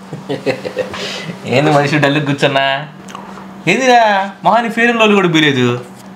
ఏంది మనిషి డల్లు కూర్చున్నా ఏందిరా మహాని ఫేర్ వాళ్ళు కూడా బీలేదు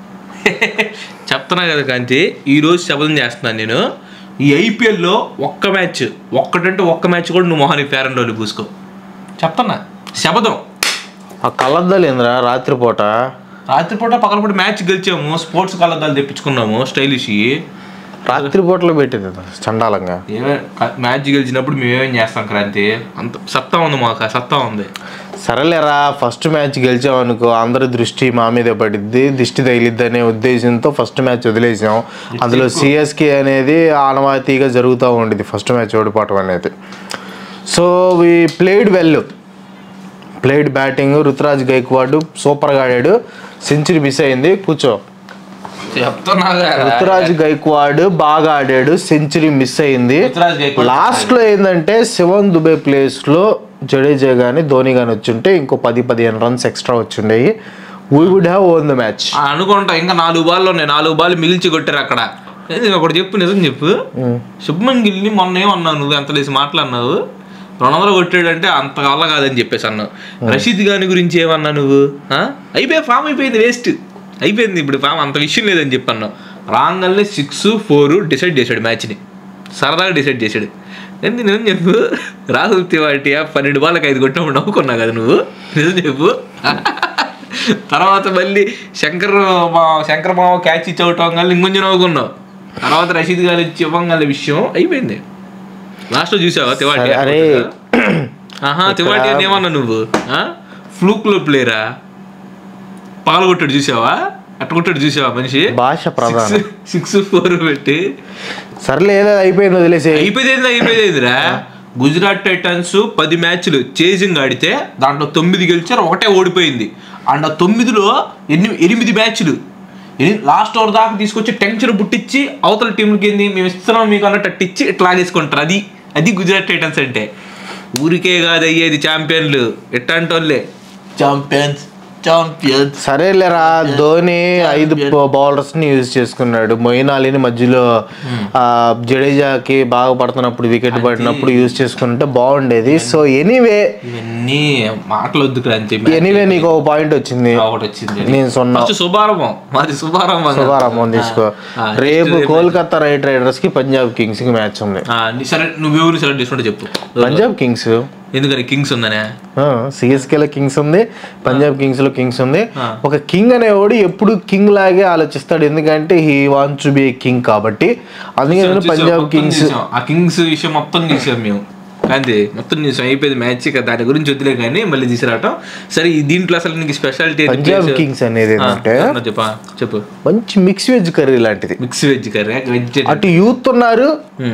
చెప్తున్నా కదా కాంతి ఈరోజు శబదం చేస్తున్నాను నేను ఈ ఐపీఎల్లో ఒక్క మ్యాచ్ ఒక్కటంటే ఒక్క మ్యాచ్ కూడా నువ్వు మొహాని ఫేర్ అండ్ పూసుకో చెప్తున్నా శబదం ఆ కళ్ళద్దాలు ఏందిరా రాత్రిపూట రాత్రిపూట పక్కనపూట మ్యాచ్ గెలిచాము స్పోర్ట్స్ కళ్ళద్దాలు తెప్పించుకున్నాము స్టైలిష్ రాత్రిపూటలో పెట్టింది చండాలంగా ఏమే మ్యాచ్ గెలిచినప్పుడు మేమేం చేస్తాం క్రాంతి అంత సత్తా ఉంది మాకు ఆ సత్తా ఉంది సరేలేరా ఫస్ట్ మ్యాచ్ గెలిచామనుకో అందరి దృష్టి మా మీదే పడిద్ది దిష్టి తగిలిద్ది అనే ఉద్దేశంతో ఫస్ట్ మ్యాచ్ వదిలేసాం అందులో సిఎస్కే అనేది ఆనవాయితీగా జరుగుతూ ఉండేది ఫస్ట్ మ్యాచ్ ఓడిపోవటం అనేది so we played well played batting Ruturaj Gaikwad సూపర్గా ఆడాడు సెంచరీ మిస్ అయింది కూర్చో చెప్తున్నా రుతురాజ్ గైక్వాడ్ బాగా ఆడాడు సెంచరీ మిస్ అయింది రుతురాజ్ గైక్వాడ్ లాస్ట్ లో ఏంటంటే శివన్ దుబే ప్లేస్ లో జడేజా గానీ ధోని గాని వచ్చుంటే ఇంకో పది పదిహేను రన్స్ ఎక్స్ట్రా వచ్చిండేవి we would have won the match అనుకుంటా ఇంకా నాలుగు బాల్ ఉన్నాయి నాలుగు బాల్ మిగిల్చి కొట్టారు అక్కడ ఏంది ఒకటి చెప్పు నిజం చెప్పు శుభ్మన్ గిల్ని మొన్న ఏమన్నావు నువ్వు ఎంత లేసి మాట్లాడినావు రెండు వందలు కొట్టాడంటే అంత వల్ల కాదని చెప్పేసి అన్నావు రషీద్ గాని గురించి ఏమన్నా నువ్వు ఆ? అయిపోయి ఫామ్ అయిపోయింది వేస్ట్ అయిపోయింది ఇప్పుడు ఫామ్ అంత విషయం లేదని చెప్పి అన్నావు రాంగల్ని సిక్స్ ఫోర్ డిసైడ్ చేశాడు మ్యాచ్ని సరదాగా డిసైడ్ చేశాడు ఏంది నిజం చెప్పు రాహుల్ తివాటియా పన్నెండు బాళ్ళకి ఐదు కొట్టినప్పుడు నవ్వుకున్నావు కదా నువ్వు నిజం చెప్పు తర్వాత మళ్ళీ శంకర్ మా శంకర్ మామ క్యాచ్ ఇచ్చి అవటం వల్ల ఇంకొంచెం నవ్వుకున్నావు తర్వాత రషీద్ గారు ఇచ్చి ఇవ్వగల విషయం అయిపోయింది లాస్ట్ చూసావా తివాటి అరే ఆహా తివాటి అని ఏమన్నా నువ్వు ఫ్లూక్ లో ప్లేరా పగలగొట్టాడు చూసావా అట్ట కొట్టాడు చూసావా మనిషి భాష ప్రధానం సిక్స్ ఫోర్ పెట్టి సర్లే ఏదో అయిపోయింది వదిలేసి అయిపోయింది అయిపోయిందిరా గుజరాత్ టైటన్స్ పది మ్యాచ్లు చేజింగ్ ఆడితే దాంట్లో తొమ్మిది గెలిచారు ఒకటే ఓడిపోయింది అండ్ ఆ తొమ్మిదిలో ఎన్ని ఎనిమిది మ్యాచ్లు లాస్ట్ ఓవర్ దాకా తీసుకొచ్చి టెన్షన్ పుట్టించి అవతల టీంలకి ఏంది మేము ఇస్తున్నాం మీకు అన్నట్టు అట్టిచ్చి ఇట్లా లాగేసుకుంటారు అది అది గుజరాత్ టైటన్స్ అంటే ఊరికే కాదు అయ్యేది ఛాంపియన్లు ఎట్టాంటి వాళ్ళే ఛాంపియన్స్ ఛాంపియన్స్ సరేలేరా ధోని ఐదు బౌలర్స్ ని యూజ్ చేసుకున్నాడు మొయిన్ అలీని మధ్యలో ఆ, జడేజాకి బాగా పడుతున్నప్పుడు వికెట్ పడినప్పుడు యూజ్ చేసుకుంటే బాగుండేది సో ఎనీవే ఇవన్నీ మాటలు వద్దు క్రాంతి ఎనీవే నీకు ఒక పాయింట్ వచ్చింది ఒకటి వచ్చింది నేను సున్నా ఫస్ట్ శుభారంభం మాది శుభారంభం శుభారంభం తీసుకో ఆ, రేపు కోల్కతా రైట్ రైడర్స్ కి పంజాబ్ కింగ్స్ కి మ్యాచ్ ఉంది ఆ, నీ సరే నువ్వెవరు సెలెక్ట్ చేసుకుంటే చెప్పు పంజాబ్ కింగ్స్ ఎందుకని కింగ్స్ ఉందనే సిఎస్కే లో కింగ్స్ ఉంది పంజాబ్ కింగ్స్ లో కింగ్స్ ఉంది ఆ. ఒక కింగ్ అనేవాడు ఎప్పుడు కింగ్ లాగే ఆలోచిస్తాడు ఎందుకంటే he wants to be king కాబట్టి అందుకే నేను చూసాం, పంజాబ్ మొత్తం కింగ్స్ చూసాం. ఆ కింగ్స్ విషయం మొత్తం చూసాం మేము అంతే మొత్తం చూసాం అయిపోయింది మ్యాచ్ ఇక దాని గురించి వద్దులే కానీ మళ్ళీ తీసుకురావటం సరే ఈ దీంట్లో అసలు నీకు స్పెషాలిటీ పంజాబ్ కింగ్స్ అనేది ఏంటంటే చెప్పా చెప్పు మంచి మిక్స్ వెజ్ కర్రీ లాంటిది మిక్స్ వెజ్ కర్రీ వెజ్ అటు యూత్ ఉన్నారు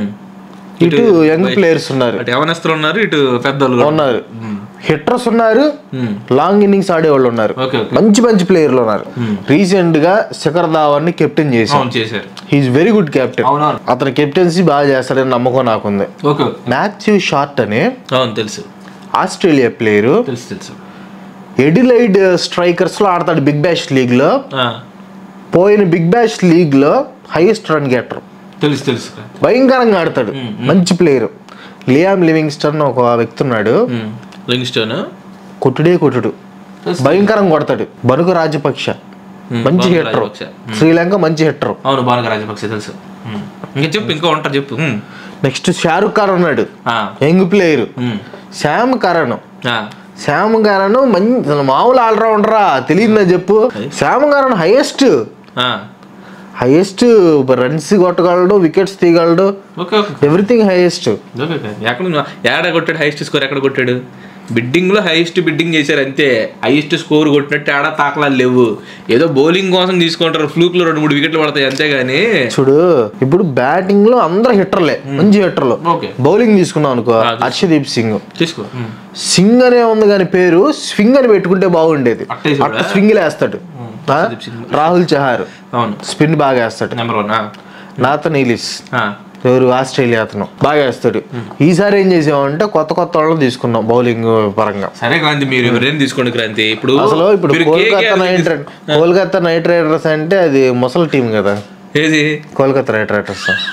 ఇటు యంగ్ ప్లేయర్స్ ఉన్నారు అటు యవనస్తులు ఉన్నారు ఇటు పెద్దోళ్ళు కూడా ఉన్నారు హిట్టర్స్ ఉన్నారు ఉమ్. లాంగ్ ఇన్నింగ్స్ ఆడేవాళ్ళు ఉన్నారు ఓకే ఓకే మంచి మంచి ప్లేయర్లు ఉన్నారు రీసెంట్ గా శిఖర్ ధావన్ ని కెప్టెన్ చేశాం అవును చేశారు హీఈస్ వెరీ గుడ్ కెప్టెన్ అవునవును అతని కెప్టెన్సీ బాగా చేస్తాడని నమ్మకం నాకుంది ఓకే ఓకే. మాథ్యూ షార్ట్ అని అవును తెలుసు ఆస్ట్రేలియా ప్లేయరు తెలుసు తెలుసు ఎడిలైడ్ స్ట్రైకర్స్ లో ఆడతాడు బిగ్ బ్యాష్ లీగ్ లో ఆ, పోయిన బిగ్ బ్యాష్ లీగ్ లో హైయెస్ట్ రన్ గెటర్ తెలుసు తెలుసు భయంకరంగా ఆడతాడు మంచి ప్లేయర్ లియామ్ లివింగ్స్టన్ ఒక వ్యక్తి ఉన్నాడు లింగ్ స్టోన్ కొట్టుడే కొట్టుడు భయంకరంగా కొడతాడు బనుకు రాజపక్ష మంచి బనుక హిట్టర్ రాజపక్ష. శ్రీలంక మంచి హిట్టర్ అవును బాగా రాజపక్ష తెలుసు ఉమ్. ఇంకా చెప్పు ఇంకా ఉంటారు చెప్పు ఉమ్. నెక్స్ట్ షారుఖ్ ఖాన్ ఉన్నాడు ఆ, young player um. Sam Curran ఆ, శ్యామ్ కరణ్ మంచి మామూలు ఆల్రౌండరా తెలియదునా చెప్పు శ్యామ్ కరణ్ హైయెస్ట్ ఆ. హైయెస్ట్ రన్స్ కొట్టగలడు వికెట్స్ తీయగలడు okay okay everything highest okay okay ఎక్కడ నువ్వు- ఏడ కొట్టాడు హైయెస్ట్ స్కోర్ ఎక్కడ కొట్టాడు బిడ్డింగ్ లో హైయెస్ట్ బిడ్డింగ్ చేశారు అంతే హైయెస్ట్ స్కోర్ కొట్టినట్టు ఆడ తాకలాలు లేవు ఏదో బౌలింగ్ కోసం తీసుకుంటారు ఫ్లూక్ లో రెండు మూడు వికెట్లు పడతాయి అంతేగాని చూడు ఇప్పుడు బ్యాటింగ్ లో అందరు హిట్టర్లే మంచి హిట్టర్లు ఓకే బౌలింగ్ తీసుకున్నాం అనుకో హర్షదీప్ సింగ్ తీసుకో ఉమ్. సింగ్ అనే ఉంది కానీ పేరు స్వింగ్ అని పెట్టుకుంటే బాగుండేది అట్టేసి అట్ట స్వింగ్ వేస్తాడు ఆ? హర్షదీప్ సింగ్. రాహుల్ చహార్ అవును స్పిన్ బాగా వేస్తాడు నెంబర్ వన్ నాథన్ ఈలిస్ ఎవరు ఆస్ట్రేలియా అతను బాగా వేస్తాడు ఈసారి ఏం చేసామంటే కొత్త కొత్త వాళ్ళని తీసుకున్నాం బౌలింగ్ పరంగా సరే క్రాంతి మీరు ఎవరైనా తీసుకోండి క్రాంతి ఇప్పుడు అసలు ఇప్పుడు మీరు కోల్కతా KKR నైట్ రైడ్- కోల్కతా నైట్ రైడర్స్ అంటే అది ముసలి టీం కదా ఏది కోల్కతా నైట్ రైడర్స్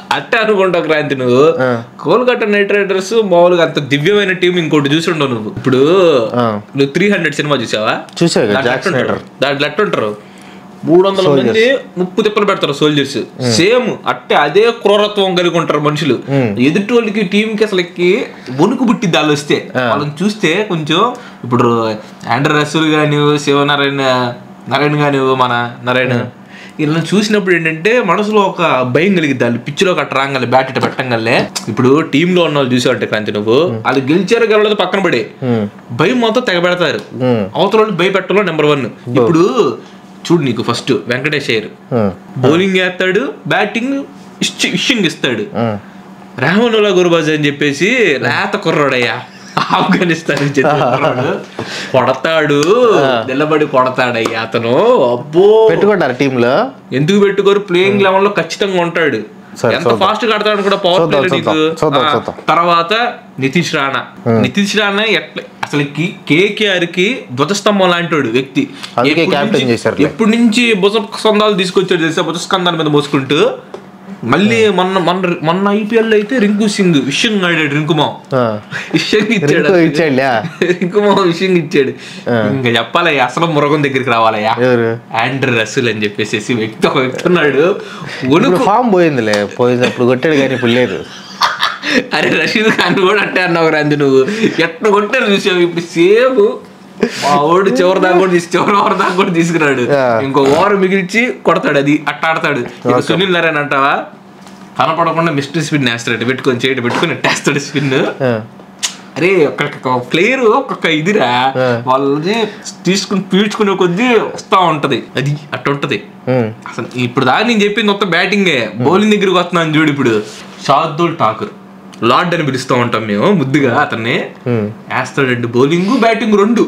అట్టే అనుకుంటావు క్రాంతి నువ్వు కోల్కతా నైట్ రైడర్స్ మామూలుగా అంత దివ్యమైన టీం ఇంకోటి చూసి ఉండవు నువ్వు ఇప్పుడు ఆ. నువ్వు త్రీ హండ్రెడ్ సినిమా చూసావా చూసావు కదా, దాంట్లో జాక్ ఎట్టుంటారు? దాంట్లో ఎట్టుంటారు మూడు వందల మంది ముప్పు తిప్పలు పెడతారు సోల్జర్స్ సేమ్ అట్టే అదే క్రూరత్వం కలిగి ఉంటారు మనుషులు ఎదుటి వాళ్ళకి టీం కి అసలుకి వణుకు పుట్టిద్ది వాళ్ళు వస్తే వాళ్ళని చూస్తే కొంచెం ఇప్పుడు ఆండ్ర రసూల్ గాని శివనారాయణ నారాయణ గాని మన నారాయణ వీళ్ళని చూసినప్పుడు ఏంటంటే మనసులో ఒక భయం కలిగిద్ది వాళ్ళు పిచ్చిలో ఒక రాగాలి బ్యాట్ ఇట్ట పెట్టంగానే ఇప్పుడు టీమ్ లో ఉన్న వాళ్ళు చూసేవాటే క్రాంతి నువ్వు వాళ్ళు గెలిచారు గెలవలేదు పక్కన పడే భయం మొత్తం తెగ పెడతారు అవతల వాళ్ళు భయపెట్టలో నెంబర్ వన్ ఇప్పుడు చూడు నీకు first Venkatesh Iyer um, bowling వేస్తాడు బ్యాటింగ్ ఇషింగ్ ఇస్తాడు ఉమ్. రామనుల్లా గురుబాజ్ అని చెప్పేసి లేత కుర్రాడయ్యా ఆఫ్ఘనిస్తాన్ నుంచి వచ్చిన కుర్రాడు. కొడతాడు నిలబడి కొడతాడయ్యా అతను అబ్బో పెట్టుకుంటారు టీంలో ఎందుకు పెట్టుకోరు ప్లేయింగ్ లెవెల్ లో ఖచ్చితంగా ఉంటాడు సరే, ఎంత ఫాస్ట్ గా ఆడతాడు కూడా పవర్ చూద్దాం, ప్లే నీకు చూద్దాం, చూద్దాం, ఆ, చూద్దాం. తర్వాత నితీష్ రాణా నితీష్ రాణా ఎట్లా అసలు కేకేఆర్ కి ధ్వజస్తంభం లాంటి వ్యక్తి అందుకే ఎప్పటి captain నుంచి- చేశారులే. ఎప్పటి నుంచి భుజ స్కందాలు తీసుకొచ్చాడు తెలుసా భుజ స్కందాల మీద మోసుకుంటూ మళ్ళీ మొన్న మొన్న మొన్న ఐపీఎల్ అయితే రింకు సింగ్ విషయం ఆడాడు రింకుమా ఆ. విషయం ఇచ్చాడు రింకు ఇచ్చాడులే. రింకుమా విషయం ఇచ్చాడు ఇంకా చెప్పాలయ్యా అసలు మురగం దగ్గరికి రావాలయ్యా ఎవరు ఆండ్రూ రసూల్ అని చెప్పేసి వ్యక్తి ఒక వ్యక్తి ఉన్నాడు వణుకు ఇప్పుడు ఫామ్ పోయిందిలే పోయింది అప్పుడు కొట్టాడు కానీ ఇప్పుడు లేదు అరే రషీద్ ఖాన్ కూడా అంటే అన్నావు రాంది నువ్వు ఎట్లా కొట్టారు చూసావు ఇప్పుడు సేమ్ మా ఓడు చివరి దాకా కూడా తీసి చివరి ఓవర్ దాకా కూడా తీసుకురాడు Yeah. ఇంకో ఓవర్ మిగిల్చి కొడతాడు అది అట్ట ఆడతాడు ఇక సునీల్ నారాయణ అంటావా కనపడకుండా మిస్టర్ స్పిన్ వేస్తాడు పెట్టుకొని చేయడం పెట్టుకొని వేస్తాడు స్పిన్ ఆ. అరే ఒక్కొక్క ప్లేయర్ ఒక్కొక్క ఇదిరా వాళ్ళది తీసుకుని పీల్చుకునే కొద్దీ వస్తా ఉంటది అది అట్ట ఉంటది ఉమ్, అసలు ఇప్పుడు దాకా నేను చెప్పింది మొత్తం బ్యాటింగే బౌలింగ్ దగ్గరికి వస్తున్నాను చూడు ఇప్పుడు షార్దుల్ ఠాకూర్ లార్డ్ అని పిలుస్తూ ఉంటాం మేము ముద్దుగా అతన్ని ఉమ్. వేస్తాడండి బౌలింగ్ బ్యాటింగ్ రెండు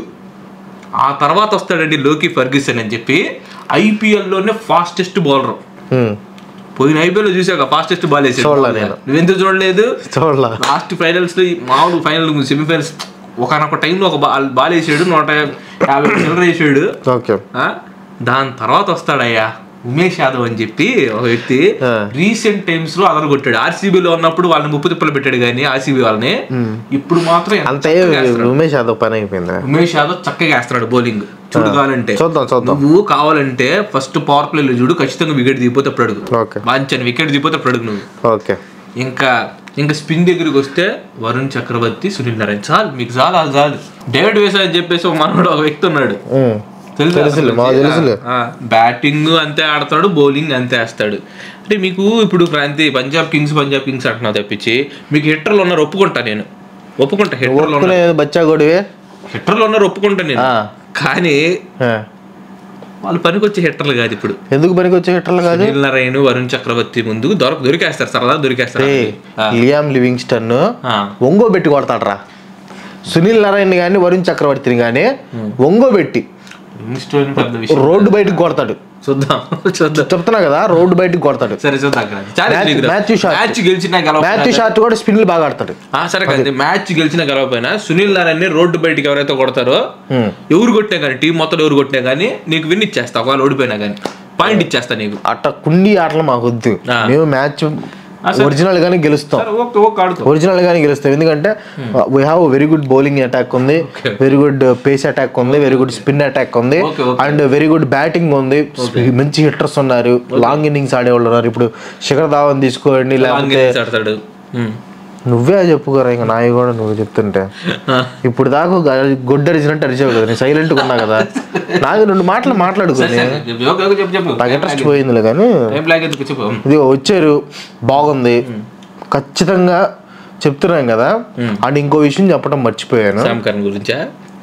ఆ తర్వాత వస్తాడండి లోకి ఫర్గ్యూసన్ అని చెప్పి ఐపీఎల్ లోనే ఫాస్టెస్ట్ బౌలర్ ఉమ్. పోయిన ఐపీఎల్ లో చూసాక ఫాస్టెస్ట్ బాల్ వేసాడు చూడలే నేను. నువ్వెందుకు చూడలేదు చూడలా లాస్ట్ ఫైనల్స్ లో ఈ మామూలు ఫైనల్ సెమీఫైనల్స్ ఒకనొక టైంలో ఒక బాల్ బాల్ వేసాడు నూట యాభై చిల్లర వేసాడు ఓకే ఆ? దాని తర్వాత వస్తాడయ్యా ఉమేష్ యాదవ్ అని చెప్పి ఒక వ్యక్తి ఆ. రీసెంట్ టైమ్స్ లో అదర కొట్టాడు RCB లో ఉన్నప్పుడు వాళ్ళని ముప్పు తిప్పలు పెట్టాడు కానీ ఆర్సీబీ వాళ్ళని ఇప్పుడు మాత్రం ఎంత అంతే చక్కగా వేస్తున్నాడు. ఉమేష్ యాదవ్ పని అయిపోయింది ఉమేష్ యాదవ్ చక్కగా వేస్తున్నాడు బౌలింగ్ చూడు కావాలంటే చూద్దాం చూద్దాం నువ్వు కావాలంటే ఫస్ట్ పవర్ ప్లే లో చూడు ఖచ్చితంగా వికెట్ దిగిపోతే అప్పుడు అడుగు ఓకే మంచి వికెట్ దిగిపోతే అప్పుడు అడుగు నువ్వు ఓకే ఇంకా ఇంకా స్పిన్ దగ్గరికి వస్తే వరుణ్ చక్రవర్తి సునీల్ నారాయణ చాలు మీకు చాలు అది చాలు డేవిడ్ వేసా అని చెప్పేసి ఒక మనోడు ఒక వ్యక్తి ఉన్నాడు ఉమ్. తెలుసా తెలుసులే, అసలు? మాకు తెలుసులే. ఆ, బ్యాటింగ్ అంతే ఆడతాడు బౌలింగ్ అంతే వేస్తాడు అంటే మీకు ఇప్పుడు క్రాంతి పంజాబ్ కింగ్స్ పంజాబ్ కింగ్స్ అంటున్నా తప్పించి మీకు హిట్టర్లు ఉన్నారు ఒప్పుకుంటా నేను ఒప్పుకుంటా హిట్టర్లు ఉన్నారు ఒప్పుకునే బచ్చా గొడివే హిట్టర్లు ఉన్నారు ఒప్పుకుంటా నేను ఆ. కానీ ఆ. వాళ్ళు పనికొచ్చే హిట్టర్లు కాదు ఇప్పుడు ఎందుకు పనికి వచ్చే హిట్టర్లు కాదు సునీల్ నారాయణ వరుణ్ చక్రవర్తి ముందు దొరక దొరికేస్తారు సరదా దొరికేస్తారు రే, లియామ్ లివింగ్స్టన్ ఆ. ఒంగో పెట్టి కొడతాడరా సునీల్ నారాయణ కానీ వరుణ్ చక్రవర్తిని కానీ ఒంగో పెట్టి ఇన్స్టోన్ పెద్ద విషయం రోడ్డు బయటకు కొడతాడు చూద్దాం చూద్దాం చెప్తున్నా కదా రోడ్డు బయటకు కొడతాడు సరే చూద్దాం క్రాంతి. చాలా మ్యాచ్- తెలియదురా. Matthew shot. మ్యాచ్ గెలిచినా మ్యాచ్ గెలవ షాట్ కూడా స్పిన్లు బాగా ఆడతాడు ఆ, సరే కాదు మ్యాచ్ గెలిచినా గెలవకపోయినా సునీల్ నారాయణ రోడ్డు బయటికి ఎవరైతే కొడతారో Hmm. ఎవరు కొట్టినా కానీ టీం మొత్తం ఎవరు కొట్టినా కానీ నీకు విన్ ఇచ్చేస్తా ఒకవేళ ఓడిపోయినా కానీ పాయింట్ ఇచ్చేస్తా నీకు అట్ట కుండి ఆటలు మాకు వద్దు ఆ. మేము మ్యాచ్ ఒరిజినల్ గానే గెలుస్తాం సరే ఓకే ఓకే ఆడుకో ఒరిజినల్ గానే గెలుస్తాం ఎందుకంటే we have very good bowling attack ఉంది వెరీ గుడ్ పేస్ అటాక్ ఉంది వెరీ గుడ్ స్పిన్ అటాక్ ఉంది Okay, okay. And very good batting ఉంది మంచి హిట్టర్స్ ఉన్నారు లాంగ్ ఇన్నింగ్స్ ఆడేవాళ్ళు ఉన్నారు ఇప్పుడు శిఖర్ ధావన్ తీసుకోండి లాంగ్ లేకపోతే ఇన్నింగ్స్ ఆడతాడు Hmm. నువ్వే చెప్పుకోరా ఇంకా నాయి కూడా నువ్వు చెప్తుంటే ఆ, ఇప్పుడు దాకా గొడ్డ అరిచినట్టు అరిచావు కదా నేను సైలెంట్ ఉన్నా కదా నాకు రెండు మాటలు మాట్లాడుకుని సరే, చెప్పు, ఓకే ఓకే చెప్పు చెప్పు నాకు ఇంట్రెస్ట్ పోయిందిలే కానీ టైం లాగ్ ఎందుకు చెప్పు ఇది వచ్చారు బాగుంది ఖచ్చితంగా చెప్తున్నాం కదా అండ్ ఇంకో విషయం చెప్పడం మర్చిపోయాను శామ్ కరణ్ గురించా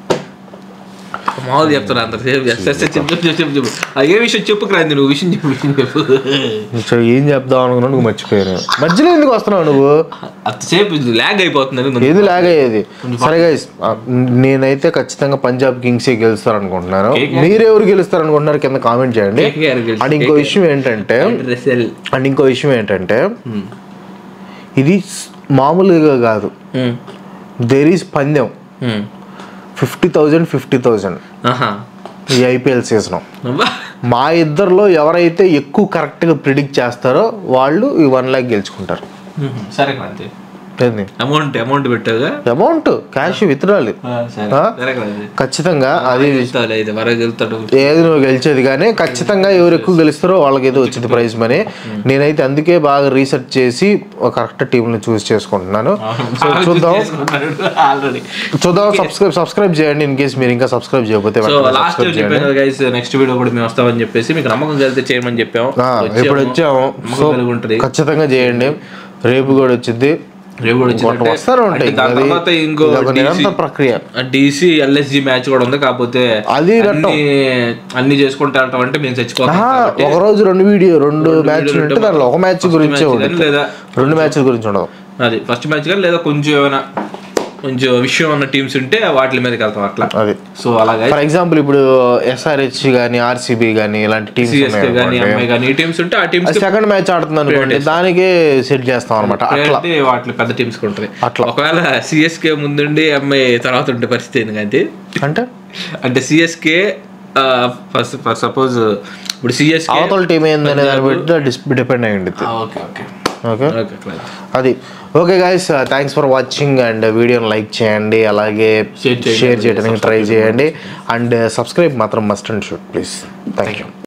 మామూలు చెప్తాను అంత సేపు సరే సరే చెప్పు చెప్పు చెప్పు చెప్పు ఆ, ఏ విషయం చెప్పు క్రాంతి నువ్వు విషయం చెప్పు విషయం చెప్పు సో ఏం చెప్దాం అనుకున్నా నువ్వు మర్చిపోయాను మధ్యలో ఎందుకు వస్తున్నావు నువ్వు అంతసేపు లాగ్ అయిపోతుంది ఏది లాగ్ అయ్యేది సరే గైస్ నేనైతే ఖచ్చితంగా పంజాబ్ కింగ్స్ గెలుస్తారు అనుకుంటున్నాను మీరెవరు గెలుస్తారు అనుకుంటున్నారు కింద కామెంట్ చేయండి KKR గెలుస్తారు. అండ్ ఇంకో విషయం ఏంటంటే రెసెల్ అండ్ ఇంకో విషయం ఏంటంటే ఇది స్- మామూలుగా కాదు దేర్ ఈస్ పందెం ఫిఫ్టీ థౌజండ్ ఫిఫ్టీ థౌజండ్ ఆహా ఈ ఐపీఎల్ సీజన్ అబ్బా మా ఇద్దరిలో ఎవరైతే ఎక్కువ కరెక్ట్గా ప్రిడిక్ట్ చేస్తారో వాళ్ళు ఈ వన్ ల్యాక్ గెలుచుకుంటారు సరే క్రాంతి ఏంది అమౌంట్ అమౌంట్ పెట్టావుగా అమౌంట్ క్యాష్ విత్డ్రాలి సరే ఆ? సరే క్రాంతి ఖచ్చితంగా అది గెలుస్తావులే ఇది వరకు గెలుతాడు ఏది నువ్వు గెలిచేది కానీ ఖచ్చితంగా ఎవరు ఎక్కువ గెలుస్తారో వాళ్ళకి ఏదో వచ్చింది ప్రైజ్ మనీ నేనైతే అందుకే బాగా రీసెర్చ్ చేసి ఒక కరెక్ట్ టీంని చూస్ చేసుకుంటున్నాను సో చూద్దాం ఆల్రెడీ చూద్దాం సబ్స్క్రైబ్ సబ్స్క్రైబ్ చేయండి ఇన్ కేస్ మీరు ఇంకా సబ్స్క్రైబ్ చేయకపోతే సో వెంటనే లాస్ట్ subscribe చెప్పాను చేయండి కదా గైస్ నెక్స్ట్ వీడియో కూడా మేము వస్తామని చెప్పేసి మీకు నమ్మకం కలిగితే చేయమని చెప్పాము ఆ, ఇప్పుడు వచ్చాము సో నమ్మకం కలిగి ఉంటుంది ఖచ్చితంగా చేయండి రేపు కూడా వచ్చింది రేపు కూడా వచ్చిందంటే వస్తారు ఉంటాయి అంటే దాని అది- తర్వాత ఇంకో ఇది ఒక నిరంతర ప్రక్రియ డిసి ఎల్ఎస్జి మ్యాచ్ కూడా ఉంది కాకపోతే అది అన్ని అన్ని చేసుకుంటా వెళ్ళటం అంటే మేము చచ్చిపోతాం ఆహా, కాబట్టి ఒక రోజు రెండు వీడియో రెండు మ్యాచ్లు ఉంటే దాంట్లో ఒక మ్యాచ్ గురించే match ఉంటుంది కానీ లేదా రెండు మ్యాచ్ల గురించి ఉండదు అది ఫస్ట్ మ్యాచ్ కానీ లేదా కొంచెం ఏమైనా కొంచెం విషయం ఉన్న టీమ్స్ ఉంటే వాటి మీదకి వెళ్తాం అట్లా అది సో అలాగే ఫర్ ఎగ్జాంపుల్ ఇప్పుడు ఎస్ఆర్హెచ్ కానీ ఆర్సీబీ కానీ ఇలాంటి టీమ్స్ సిఎస్కే కానీ ఎంఐ కానీ ఈ టీమ్స్ ఉంటే ఆ టీమ్స్ సెకండ్ మ్యాచ్ ఆడుతుంది అనుకోండి దానికే సెట్ చేస్తాం అనమాట అట్లా అంటే వాటి పెద్ద టీమ్స్ ఉంటుంది అట్లా. ఒకవేళ సిఎస్కే ముందుండి ఎంఐ తర్వాత ఉంటే పరిస్థితి ఏంటంటే అంటే అంటే సిఎస్కే ఫస్ట్ ఫర్ సపోజ్ ఇప్పుడు సిఎస్కే అవతల టీం ఏందనే దాన్ని బట్టి డిపెండ్ అయి ఉంటుంది ఓకే ఓకే ఓకే ఓకే అది okay guys thanks for watching and వీడియోని లైక్ చేయండి అలాగే Share చేయండి. షేర్ చేయడానికి ట్రై చేయండి అండ్ సబ్స్క్రైబ్ మాత్రం must and should please thank you